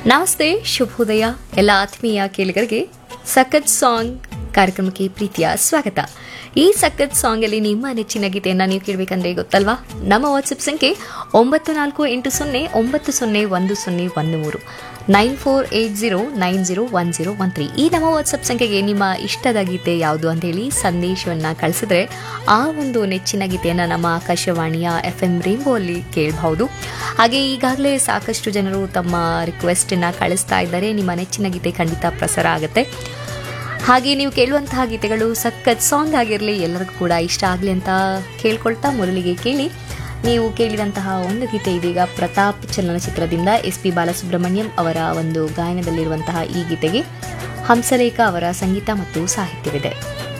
ನಮಸ್ತೆ ಶುಭೋದಯ ಎಲ್ಲ ಆತ್ಮೀಯ ಕೇಳಿಗರಿಗೆ ಸಖತ್ ಸಾಂಗ್ ಕಾರ್ಯಕ್ರಮಕ್ಕೆ ಪ್ರೀತಿಯ ಸ್ವಾಗತ ಈ ಸಖತ್ ಸಾಂಗ್ ಅಲ್ಲಿ ನಿಮ್ಮ ನೆಚ್ಚಿನ ಗೀತೆಯನ್ನ ನೀವು ಕೇಳಬೇಕಂದ್ರೆ ಗೊತ್ತಲ್ವಾ ನಮ್ಮ ವಾಟ್ಸಪ್ ಸಂಖ್ಯೆ ಒಂಬತ್ತು ನಾಲ್ಕು ಎಂಟು ಸೊನ್ನೆ ಒಂಬತ್ತು ಸೊನ್ನೆ ಒಂದು ಸೊನ್ನೆ ಒಂದು ಮೂರು nine four eight zero nine zero one zero one three ಈ ನಮ್ಮ ವಾಟ್ಸಪ್ ಸಂಖ್ಯೆಗೆ ನಿಮ್ಮ ಇಷ್ಟದ ಗೀತೆ ಯಾವುದು ಅಂತ ಹೇಳಿ ಸಂದೇಶವನ್ನು ಕಳಿಸಿದ್ರೆ ಆ ಒಂದು ನೆಚ್ಚಿನ ಗೀತೆಯನ್ನು ನಮ್ಮ ಆಕಾಶವಾಣಿಯ ಎಫ್ ಎಂ ರೇಂಬೋ ಅಲ್ಲಿ ಕೇಳಬಹುದು ಹಾಗೆ ಈಗಾಗಲೇ ಸಾಕಷ್ಟು ಜನರು ತಮ್ಮ ರಿಕ್ವೆಸ್ಟನ್ನು ಕಳಿಸ್ತಾ ಇದ್ದಾರೆ ನಿಮ್ಮ ನೆಚ್ಚಿನ ಗೀತೆ ಖಂಡಿತ ಪ್ರಸಾರ ಆಗುತ್ತೆ ಹಾಗೆ ನೀವು ಕೇಳುವಂತಹ ಗೀತೆಗಳು ಸಖತ್ ಸಾಂಗ್ ಆಗಿರಲಿ ಎಲ್ಲರಿಗೂ ಕೂಡ ಇಷ್ಟ ಆಗಲಿ ಅಂತ ಕೇಳ್ಕೊಳ್ತಾ ಮೊದಲಿಗೆ ಕೇಳಿ ನೀವು ಕೇಳಿದಂತಹ ಒಂದು ಗೀತೆ ಇದೀಗ ಪ್ರತಾಪ್ ಚಲನಚಿತ್ರದಿಂದ ಎಸ್ ಪಿ ಬಾಲಸುಬ್ರಹ್ಮಣ್ಯಂ ಅವರ ಒಂದು ಗಾಯನದಲ್ಲಿರುವಂತಹ ಈ ಗೀತೆಗೆ ಹಂಸಲೇಖ ಅವರ ಸಂಗೀತ ಮತ್ತು ಸಾಹಿತ್ಯವಿದೆ